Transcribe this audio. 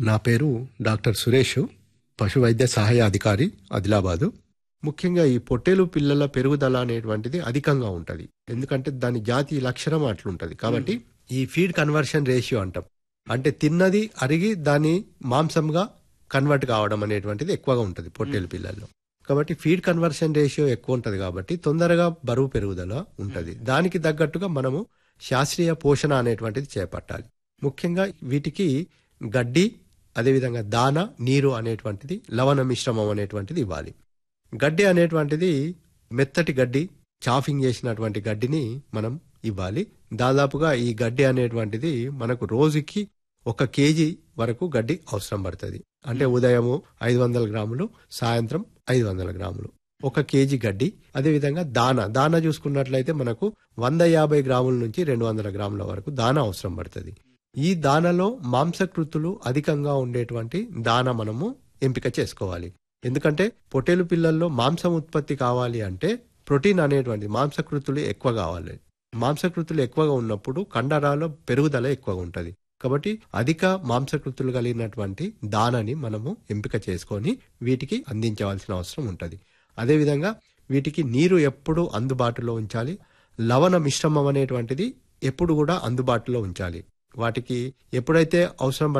నా పేరు డాక్టర్ సురేష్ పశు వైద్య సహాయ అధికారి ఆదిలాబాదు ముఖ్యంగా ఈ పొట్టేలు పిల్లల పెరుగుదల అనేటువంటిది అధికంగా ఉంటుంది ఎందుకంటే దాని జాతి లక్షణం అట్లుంటది కాబట్టి ఈ ఫీడ్ కన్వర్షన్ రేషియో అంటాం అంటే తిన్నది అరిగి దాని మాంసంగా కన్వర్ట్ కావడం అనేటువంటిది ఎక్కువగా ఉంటుంది పొట్టేలు పిల్లల్లో కాబట్టి ఫీడ్ కన్వర్షన్ రేషియో ఎక్కువ ఉంటుంది కాబట్టి తొందరగా బరువు పెరుగుదల ఉంటుంది దానికి తగ్గట్టుగా మనము శాస్త్రీయ పోషణ అనేటువంటిది చేపట్టాలి ముఖ్యంగా వీటికి గడ్డి అదేవిధంగా దాన నీరు అనేటువంటిది లవణ మిశ్రమం అనేటువంటిది ఇవ్వాలి గడ్డి అనేటువంటిది మెత్తటి గడ్డి చాఫింగ్ చేసినటువంటి గడ్డిని మనం ఇవ్వాలి దాదాపుగా ఈ గడ్డి అనేటువంటిది మనకు రోజుకి ఒక కేజీ వరకు గడ్డి అవసరం పడుతుంది అంటే ఉదయము ఐదు వందల గ్రాములు సాయంత్రం ఐదు వందల గ్రాములు ఒక కేజీ గడ్డి అదేవిధంగా దాన దాన చూసుకున్నట్లయితే మనకు వంద యాభై గ్రాముల నుంచి రెండు వందల గ్రాముల వరకు దాన అవసరం పడుతుంది ఈ దానలో మాంసకృతులు అధికంగా ఉండేటువంటి దాన మనము ఎంపిక చేసుకోవాలి ఎందుకంటే పొట్టేలు పిల్లల్లో మాంసం ఉత్పత్తి కావాలి అంటే ప్రోటీన్ అనేటువంటి మాంసకృతులు ఎక్కువ కావాలి మాంసకృతులు ఎక్కువగా ఉన్నప్పుడు కండరాల పెరుగుదల ఎక్కువగా ఉంటుంది కాబట్టి అధిక మాంసకృతులు కలిగినటువంటి దానని మనము ఎంపిక చేసుకొని వీటికి అందించవలసిన అవసరం ఉంటుంది అదేవిధంగా వీటికి నీరు ఎప్పుడు అందుబాటులో ఉంచాలి లవణ మిశ్రమం అనేటువంటిది ఎప్పుడు కూడా అందుబాటులో ఉంచాలి వాటికి ఎప్పుడైతే అవసరం